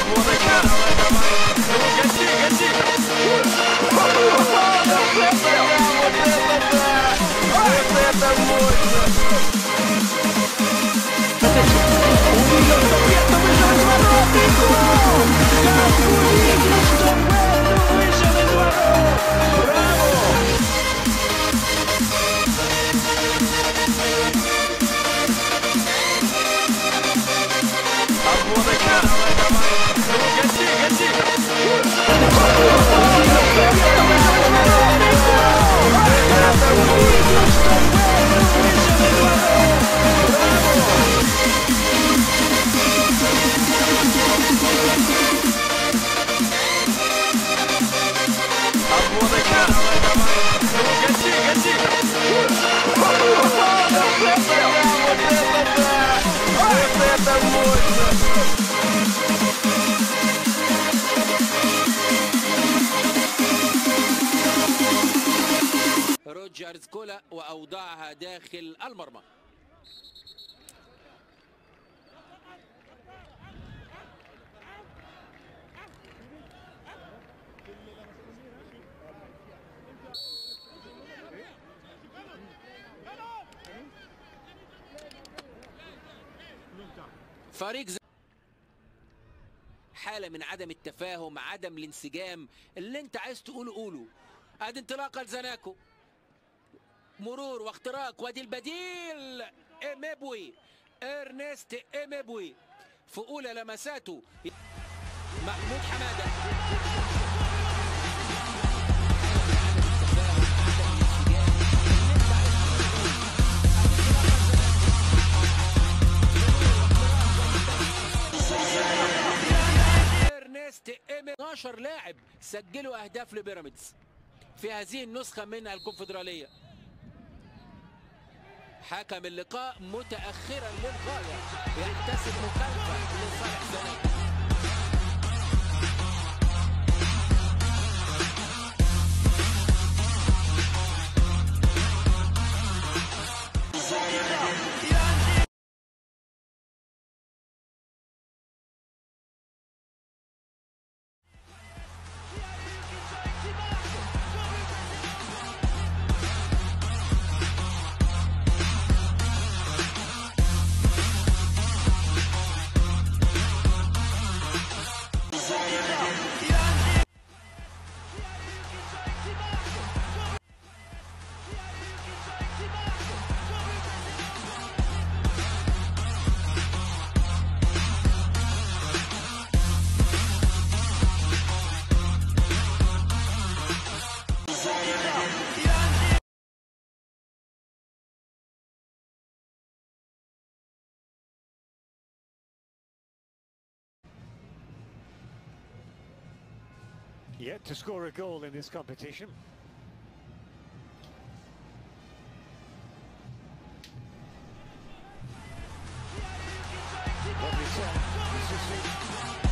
روجرز كولا واوضعها داخل المرمى فريق ز... حالة من عدم التفاهم عدم الانسجام اللي انت عايز تقوله قوله ادي انطلاقة لزناكو مرور واختراق وادي البديل ايميبوي ارنست ايميبوي في اولى لمساته محمود حماده ارنست ايمي 12 لاعب سجلوا اهداف لبيراميدز في هذه النسخه من الكونفدراليه حكم اللقاء متاخرا للغايه يحتسب مخالفه لصالح زناد Yet to score a goal in this competition. Lovely shot. This is it.